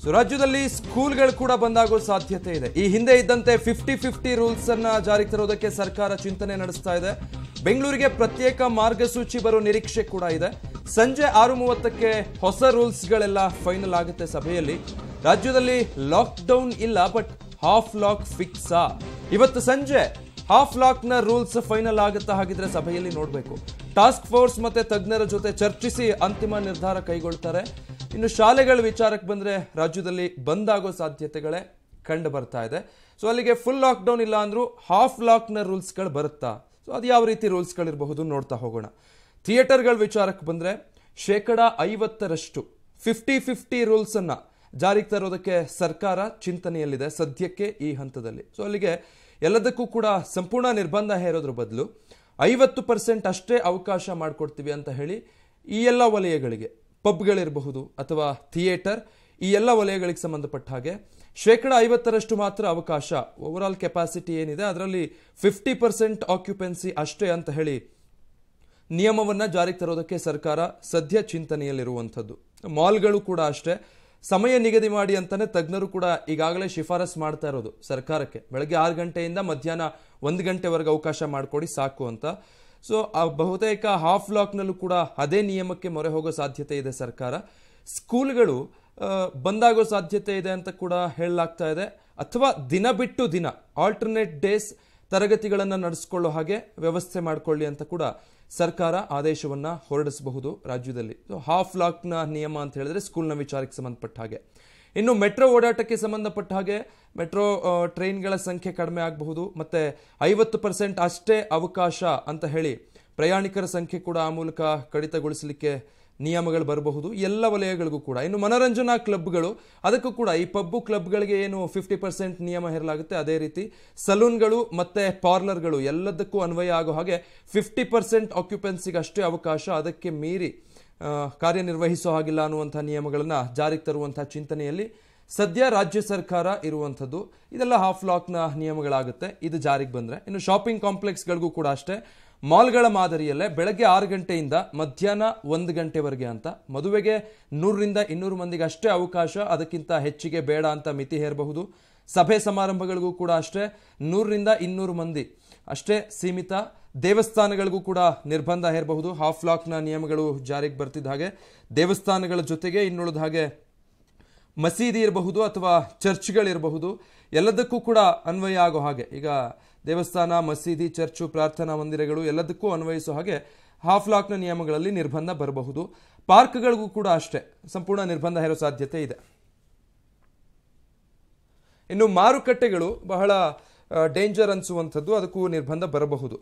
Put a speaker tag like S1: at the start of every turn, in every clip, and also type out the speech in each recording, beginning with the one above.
S1: so ರಾಜ್ಯದಲ್ಲಿ ಸ್ಕೂಲ್ಗಳು ಕೂಡ ಬಂದಾಗೋ ಸಾಧ್ಯತೆ ಇದೆ ಈ ಹಿಂದೆ ಇದ್ದಂತೆ ಫಿಫ್ಟಿ ಫಿಫ್ಟಿ ರೂಲ್ಸ್ ಅನ್ನ ಜಾರಿಗೆ ತರೋದಕ್ಕೆ ಸರ್ಕಾರ ಚಿಂತನೆ ನಡೆಸ್ತಾ ಇದೆ ಬೆಂಗಳೂರಿಗೆ ಪ್ರತ್ಯೇಕ ಮಾರ್ಗಸೂಚಿ ಬರೋ ನಿರೀಕ್ಷೆ ಕೂಡ ಇದೆ ಸಂಜೆ ಆರು ಮೂವತ್ತಕ್ಕೆ ಹೊಸ ರೂಲ್ಸ್ಗಳೆಲ್ಲ ಫೈನಲ್ ಆಗುತ್ತೆ ಸಭೆಯಲ್ಲಿ ರಾಜ್ಯದಲ್ಲಿ ಲಾಕ್ ಡೌನ್ ಇಲ್ಲ ಬಟ್ ಹಾಫ್ ಲಾಕ್ ಫಿಕ್ಸಾ ಇವತ್ತು ಸಂಜೆ ಹಾಫ್ ಲಾಕ್ ನ ರೂಲ್ಸ್ ಫೈನಲ್ ಆಗುತ್ತಾ ಹಾಗಿದ್ರೆ ಸಭೆಯಲ್ಲಿ ನೋಡಬೇಕು ಟಾಸ್ಕ್ ಫೋರ್ಸ್ ಮತ್ತೆ ತಜ್ಞರ ಜೊತೆ ಚರ್ಚಿಸಿ ಅಂತಿಮ ನಿರ್ಧಾರ ಕೈಗೊಳ್ತಾರೆ ಇನ್ನು ಶಾಲೆಗಳ ವಿಚಾರಕ್ಕೆ ಬಂದ್ರೆ ರಾಜ್ಯದಲ್ಲಿ ಬಂದ್ ಆಗೋ ಸಾಧ್ಯತೆಗಳೇ ಕಂಡು ಬರ್ತಾ ಇದೆ ಸೊ ಅಲ್ಲಿಗೆ ಫುಲ್ ಲಾಕ್ ಡೌನ್ ಇಲ್ಲ ಅಂದ್ರೂ ಹಾಫ್ ಲಾಕ್ ನ ರೂಲ್ಸ್ಗಳು ಬರುತ್ತಾ ಸೊ ಅದು ಯಾವ ರೀತಿ ರೂಲ್ಸ್ಗಳಿರಬಹುದು ನೋಡ್ತಾ ಹೋಗೋಣ ಥಿಯೇಟರ್ಗಳ ವಿಚಾರಕ್ಕೆ ಬಂದ್ರೆ ಶೇಕಡ ಐವತ್ತರಷ್ಟು ಫಿಫ್ಟಿ ಫಿಫ್ಟಿ ರೂಲ್ಸ್ ಅನ್ನ ಜಾರಿಗೆ ತರೋದಕ್ಕೆ ಸರ್ಕಾರ ಚಿಂತನೆಯಲ್ಲಿದೆ ಸದ್ಯಕ್ಕೆ ಈ ಹಂತದಲ್ಲಿ ಸೊ ಅಲ್ಲಿಗೆ ಎಲ್ಲದಕ್ಕೂ ಕೂಡ ಸಂಪೂರ್ಣ ನಿರ್ಬಂಧ ಹೇರೋದ್ರ ಬದಲು ಐವತ್ತು ಪರ್ಸೆಂಟ್ ಅಷ್ಟೇ ಅವಕಾಶ ಮಾಡಿಕೊಡ್ತೀವಿ ಅಂತ ಹೇಳಿ ಈ ಎಲ್ಲ ವಲಯಗಳಿಗೆ ಪಬ್ಗಳಿರಬಹುದು ಅಥವಾ ಥಿಯೇಟರ್ ಈ ಎಲ್ಲ ವಲಯಗಳಿಗೆ ಸಂಬಂಧಪಟ್ಟ ಹಾಗೆ ಶೇಕಡ ಐವತ್ತರಷ್ಟು ಮಾತ್ರ ಅವಕಾಶ ಓವರ್ ಆಲ್ ಕೆಪಾಸಿಟಿ ಏನಿದೆ ಅದರಲ್ಲಿ ಫಿಫ್ಟಿ ಪರ್ಸೆಂಟ್ ಆಕ್ಯುಪೆನ್ಸಿ ಅಷ್ಟೇ ಅಂತ ಹೇಳಿ ನಿಯಮವನ್ನ ಜಾರಿಗೆ ತರೋದಕ್ಕೆ ಸರ್ಕಾರ ಸದ್ಯ ಚಿಂತನೆಯಲ್ಲಿರುವಂಥದ್ದು ಮಾಲ್ಗಳು ಕೂಡ ಅಷ್ಟೇ ಸಮಯ ನಿಗದಿ ಮಾಡಿ ಅಂತಾನೆ ತಜ್ಞರು ಕೂಡ ಈಗಾಗಲೇ ಶಿಫಾರಸ್ ಮಾಡ್ತಾ ಇರೋದು ಸರ್ಕಾರಕ್ಕೆ ಬೆಳಗ್ಗೆ ಆರು ಗಂಟೆಯಿಂದ ಮಧ್ಯಾಹ್ನ ಒಂದು ಗಂಟೆವರೆಗೆ ಅವಕಾಶ ಮಾಡಿಕೊಡಿ ಸಾಕು ಅಂತ ಸೊ ಬಹುತೇಕ ಹಾಫ್ ಲಾಕ್ನಲ್ಲೂ ಕೂಡ ಅದೇ ನಿಯಮಕ್ಕೆ ಮೊರೆ ಹೋಗೋ ಸಾಧ್ಯತೆ ಇದೆ ಸರ್ಕಾರ ಸ್ಕೂಲ್ಗಳು ಆ, ಬಂದಾಗೋ ಸಾಧ್ಯತೆ ಇದೆ ಅಂತ ಕೂಡ ಹೇಳಲಾಗ್ತಾ ಇದೆ ಅಥವಾ ದಿನ ಬಿಟ್ಟು ದಿನ ಆಲ್ಟರ್ನೇಟ್ ಡೇಸ್ ತರಗತಿಗಳನ್ನು ನಡೆಸ್ಕೊಳ್ಳೋ ಹಾಗೆ ವ್ಯವಸ್ಥೆ ಮಾಡಿಕೊಳ್ಳಿ ಅಂತ ಕೂಡ ಸರ್ಕಾರ ಆದೇಶವನ್ನ ಹೊರಡಿಸಬಹುದು ರಾಜ್ಯದಲ್ಲಿ ಸೊ ಹಾಫ್ ಲಾಕ್ನ ನಿಯಮ ಅಂತ ಹೇಳಿದ್ರೆ ಸ್ಕೂಲ್ನ ವಿಚಾರಕ್ಕೆ ಸಂಬಂಧಪಟ್ಟ ಹಾಗೆ ಇನ್ನು ಮೆಟ್ರೋ ಓಡಾಟಕ್ಕೆ ಸಂಬಂಧಪಟ್ಟ ಹಾಗೆ ಮೆಟ್ರೋ ಆ, ಟ್ರೈನ್ಗಳ ಸಂಖ್ಯೆ ಕಡಿಮೆ ಆಗಬಹುದು ಮತ್ತೆ ಐವತ್ತು ಪರ್ಸೆಂಟ್ ಅಷ್ಟೇ ಅವಕಾಶ ಅಂತ ಹೇಳಿ ಪ್ರಯಾಣಿಕರ ಸಂಖ್ಯೆ ಕೂಡ ಆ ಮೂಲಕ ಕಡಿತಗೊಳಿಸಲಿಕ್ಕೆ ನಿಯಮಗಳು ಬರಬಹುದು ಎಲ್ಲ ವಲಯಗಳಿಗೂ ಕೂಡ ಇನ್ನು ಮನೋರಂಜನಾ ಕ್ಲಬ್ಗಳು ಅದಕ್ಕೂ ಕೂಡ ಈ ಪಬ್ಬು ಕ್ಲಬ್ಗಳಿಗೆ ಏನು ಫಿಫ್ಟಿ ಪರ್ಸೆಂಟ್ ನಿಯಮ ಹೇರಲಾಗುತ್ತೆ ಅದೇ ರೀತಿ ಸಲೂನ್ಗಳು ಮತ್ತೆ ಪಾರ್ಲರ್ಗಳು ಎಲ್ಲದಕ್ಕೂ ಅನ್ವಯ ಆಗೋ ಹಾಗೆ ಫಿಫ್ಟಿ ಪರ್ಸೆಂಟ್ ಆಕ್ಯುಪೆನ್ಸಿಗೆ ಅಷ್ಟೇ ಅವಕಾಶ ಅದಕ್ಕೆ ಮೀರಿ ಆ, ಕಾರ್ಯನಿರ್ವಹಿಸೋ ಹಾಗಿಲ್ಲ ಅನ್ನುವಂಥ ನಿಯಮಗಳನ್ನ ಜಾರಿಗೆ ತರುವಂತಹ ಚಿಂತನೆಯಲ್ಲಿ ಸದ್ಯ ರಾಜ್ಯ ಸರ್ಕಾರ ಇರುವಂಥದ್ದು ಇದೆಲ್ಲ ಹಾಫ್ ಲಾಕ್ನ ನಿಯಮಗಳಾಗುತ್ತೆ ಇದು ಜಾರಿಗೆ ಬಂದ್ರೆ ಇನ್ನು ಶಾಪಿಂಗ್ ಕಾಂಪ್ಲೆಕ್ಸ್ಗಳಿಗೂ ಕೂಡ ಅಷ್ಟೇ ಮಾಲ್ಗಳ ಮಾದರಿಯಲ್ಲೇ ಬೆಳಗ್ಗೆ ಆರು ಗಂಟೆಯಿಂದ ಮಧ್ಯಾಹ್ನ ಒಂದು ಗಂಟೆವರೆಗೆ ಅಂತ ಮದುವೆಗೆ ನೂರರಿಂದ ಇನ್ನೂರು ಮಂದಿಗೆ ಅಷ್ಟೇ ಅವಕಾಶ ಅದಕ್ಕಿಂತ ಹೆಚ್ಚಿಗೆ ಬೇಡ ಅಂತ ಮಿತಿ ಹೇರಬಹುದು ಸಭೆ ಸಮಾರಂಭಗಳಿಗೂ ಕೂಡ ಅಷ್ಟೇ ನೂರರಿಂದ ಇನ್ನೂರು ಮಂದಿ ಅಷ್ಟೇ ಸೀಮಿತ ದೇವಸ್ಥಾನಗಳಿಗೂ ಕೂಡ ನಿರ್ಬಂಧ ಹೇರಬಹುದು ಹಾಫ್ ಲಾಕ್ನ ನಿಯಮಗಳು ಜಾರಿಗೆ ಬರ್ತಿದ್ದ ಹಾಗೆ ದೇವಸ್ಥಾನಗಳ ಜೊತೆಗೆ ಇನ್ನುಳಿದ ಹಾಗೆ ಮಸೀದಿ ಇರಬಹುದು ಅಥವಾ ಚರ್ಚ್ಗಳಿರಬಹುದು ಎಲ್ಲದಕ್ಕೂ ಕೂಡ ಅನ್ವಯ ಆಗೋ ಹಾಗೆ ಈಗ ದೇವಸ್ಥಾನ ಮಸೀದಿ ಚರ್ಚು ಪ್ರಾರ್ಥನಾ ಮಂದಿರಗಳು ಎಲ್ಲದಕ್ಕೂ ಅನ್ವಯಿಸೋ ಹಾಗೆ ಹಾಫ್ ಲಾಕ್ನ ನಿಯಮಗಳಲ್ಲಿ ನಿರ್ಬಂಧ ಬರಬಹುದು ಪಾರ್ಕ್ಗಳಿಗೂ ಕೂಡ ಅಷ್ಟೇ ಸಂಪೂರ್ಣ ನಿರ್ಬಂಧ ಹೇರೋ ಸಾಧ್ಯತೆ ಇದೆ ಇನ್ನು ಮಾರುಕಟ್ಟೆಗಳು ಬಹಳ ಡೇಂಜರ್ ಅನಿಸುವಂಥದ್ದು ಅದಕ್ಕೂ ನಿರ್ಬಂಧ ಬರಬಹುದು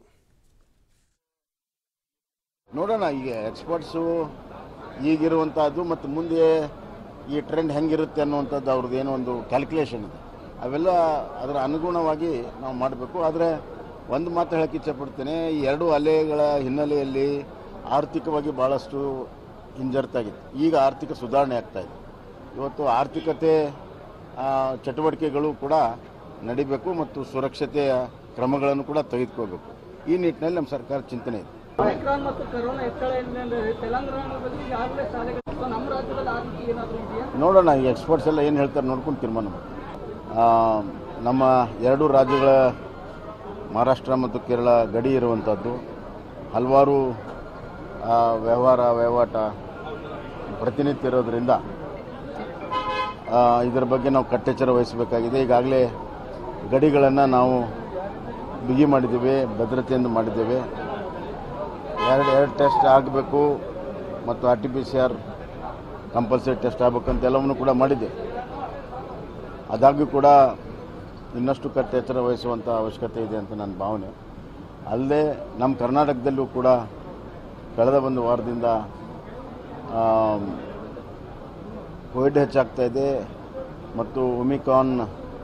S2: ನೋಡೋಣ ಈಗ ಎಕ್ಸ್ಪರ್ಟ್ಸು ಈಗಿರುವಂಥದ್ದು ಮತ್ತು ಮುಂದೆ ಈ ಟ್ರೆಂಡ್ ಹೆಂಗಿರುತ್ತೆ ಅನ್ನುವಂಥದ್ದು ಅವ್ರದ್ದು ಏನೋ ಒಂದು ಕ್ಯಾಲ್ಕುಲೇಷನ್ ಇದೆ ಅವೆಲ್ಲ ಅದರ ಅನುಗುಣವಾಗಿ ನಾವು ಮಾಡಬೇಕು ಆದರೆ ಒಂದು ಮಾತು ಹೇಳಕ್ಕೆ ಇಚ್ಛಪಡ್ತೇನೆ ಈ ಎರಡು ಅಲೆಗಳ ಹಿನ್ನೆಲೆಯಲ್ಲಿ ಆರ್ಥಿಕವಾಗಿ ಭಾಳಷ್ಟು ಹಿಂಜರಿತಾಗಿತ್ತು ಈಗ ಆರ್ಥಿಕ ಸುಧಾರಣೆ ಆಗ್ತಾ ಇದೆ ಇವತ್ತು ಆರ್ಥಿಕತೆ ಆ, ಚಟುವಟಿಕೆಗಳು ಕೂಡ ನಡಿಬೇಕು ಮತ್ತು ಸುರಕ್ಷತೆಯ ಕ್ರಮಗಳನ್ನು ಕೂಡ ತೆಗೆದುಕೋಬೇಕು ಈ ನಿಟ್ಟಿನಲ್ಲಿ ನಮ್ಮ ಸರ್ಕಾರ ಚಿಂತನೆ ಇದೆ
S3: ಒಮಿಕ್ರಾನ್ ಮತ್ತು ಕರೋನಾ ಹೆಚ್ಚಳ ಹಿನ್ನೆಲೆಯಲ್ಲಿ ತೆಲಂಗಾಣದಲ್ಲಿ ಈಗಾಗಲೇ ಶಾಲೆಗಳು ಅಥವಾ ನಮ್ಮ ರಾಜ್ಯದಲ್ಲಿ ಆ ರೀತಿ ಏನಾದರೂ ಇದೆಯಾ
S2: ನೋಡೋಣ ಈ ಎಕ್ಸ್ಪರ್ಟ್ಸ್ ಎಲ್ಲ ಏನು ಹೇಳ್ತಾರೆ ನೋಡ್ಕೊಂಡು ತೀರ್ಮಾನ ಮಾಡಿ ಆ, ನಮ್ಮ ಎರಡು ರಾಜ್ಯಗಳ ಮಹಾರಾಷ್ಟ್ರ ಮತ್ತು ಕೇರಳ ಗಡಿ ಇರುವಂಥದ್ದು ಹಲವಾರು ಆ, ವ್ಯವಹಾರ ವಹಿವಾಟ ಪ್ರತಿನಿತ್ಯ ಇರೋದ್ರಿಂದ ಆ, ಇದರ ಬಗ್ಗೆ ನಾವು ಕಟ್ಟೆಚ್ಚರ ವಹಿಸಬೇಕಾಗಿದೆ ಈಗಾಗಲೇ ಗಡಿಗಳನ್ನು ನಾವು ಬಿಗಿ ಮಾಡಿದ್ದೇವೆ ಭದ್ರತೆಯಿಂದ ಮಾಡಿದ್ದೇವೆ ಎರಡು ಎರಡು ಟೆಸ್ಟ್ ಆಗಬೇಕು ಮತ್ತು R T P C R compulsory test ಆಗಬೇಕಂತ ಎಲ್ಲವನ್ನು ಕೂಡ ಮಾಡಿದ್ದೆ ಆದಾಗ್ಯೂ ಕೂಡ ಇನ್ನಷ್ಟು ಕಟ್ಟೆಚ್ಚರ ವಹಿಸುವಂಥ ಅವಶ್ಯಕತೆ ಇದೆ ಅಂತ ನನ್ನ ಭಾವನೆ ಅಲ್ಲದೆ ನಮ್ಮ ಕರ್ನಾಟಕದಲ್ಲೂ ಕೂಡ ಕಳೆದ ಒಂದು ವಾರದಿಂದ ಆಮ್, ಕೋವಿಡ್ ಹೆಚ್ಚಾಗ್ತಾ ಇದೆ ಮತ್ತು ಒಮಿಕಾನ್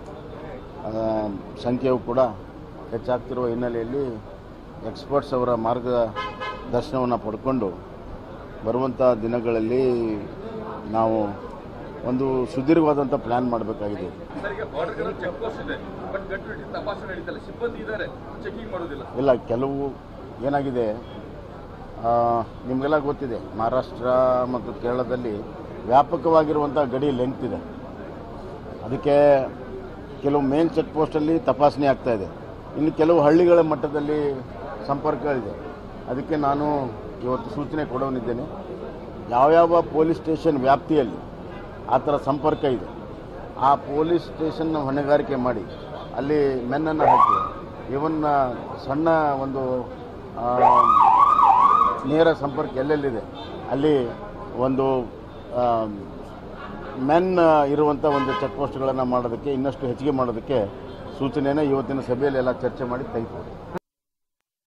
S2: ಸಂಖ್ಯೆಯು ಕೂಡ ಹೆಚ್ಚಾಗ್ತಿರುವ ಹಿನ್ನೆಲೆಯಲ್ಲಿ ಎಕ್ಸ್ಪರ್ಟ್ಸ್ ಅವರ ಮಾರ್ಗದರ್ಶನವನ್ನು ಪಡ್ಕೊಂಡು ಬರುವಂಥ ದಿನಗಳಲ್ಲಿ ನಾವು ಒಂದು ಸುದೀರ್ಘವಾದಂಥ ಪ್ಲ್ಯಾನ್ ಮಾಡಬೇಕಾಗಿದೆ
S4: ಸರಿಗೆ ಬಾರ್ಡರ್ ಚೆಕ್ ಪೋಸ್ಟ್ ಇದೆ ಬಟ್ ಗಟ್ಟು ತಪಾಸಣೆ ನಡೀತಲ್ಲ ಸಿಬ್ಬಂದಿ ಇದ್ದಾರೆ ಚೆಕಿಂಗ್ ಮಾಡೋದಿಲ್ಲ
S2: ಇಲ್ಲ ಕೆಲವು ಏನಾಗಿದೆ ಆ, ನಿಮಗೆಲ್ಲ ಗೊತ್ತಿದೆ ಮಹಾರಾಷ್ಟ್ರ ಮತ್ತು ಕೇರಳದಲ್ಲಿ ವ್ಯಾಪಕವಾಗಿರುವಂಥ ಗಡಿ ಲೆಂತ್ ಇದೆ ಅದಕ್ಕೆ ಕೆಲವು ಮೇನ್ ಚೆಕ್ ಪೋಸ್ಟಲ್ಲಿ ತಪಾಸಣೆ ಆಗ್ತಾ ಇದೆ ಇನ್ನು ಕೆಲವು ಹಳ್ಳಿಗಳ ಮಟ್ಟದಲ್ಲಿ ಸಂಪರ್ಕ ಇದೆ ಅದಕ್ಕೆ ನಾನು ಇವತ್ತು ಸೂಚನೆ ಕೊಡೋನಿದ್ದೇನೆ ಯಾವ್ಯಾವ ಪೊಲೀಸ್ ಸ್ಟೇಷನ್ ವ್ಯಾಪ್ತಿಯಲ್ಲಿ ಆ ಥರ ಸಂಪರ್ಕ ಇದೆ ಆ ಪೊಲೀಸ್ ಸ್ಟೇಷನ್ನ ಹೊಣೆಗಾರಿಕೆ ಮಾಡಿ ಅಲ್ಲಿ ಮೆನ್ನನ್ನು ಹಾಕಿ ಇವನ್ನ ಸಣ್ಣ ಒಂದು ಆ, ನೇರ ಸಂಪರ್ಕ ಎಲ್ಲೆಲ್ಲಿದೆ ಅಲ್ಲಿ ಒಂದು ಆ, ಮೆನ್ ಇರುವಂಥ ಒಂದು ಚೆಕ್ ಪೋಸ್ಟ್ಗಳನ್ನು ಮಾಡೋದಕ್ಕೆ ಇನ್ನಷ್ಟು ಹೆಚ್ಚಿಗೆ ಮಾಡೋದಕ್ಕೆ ಸೂಚನೆಯನ್ನು ಇವತ್ತಿನ ಸಭೆಯಲ್ಲಿ ಎಲ್ಲ ಚರ್ಚೆ ಮಾಡಿ ತೆಗೆದುಕೊಳ್ಳಿ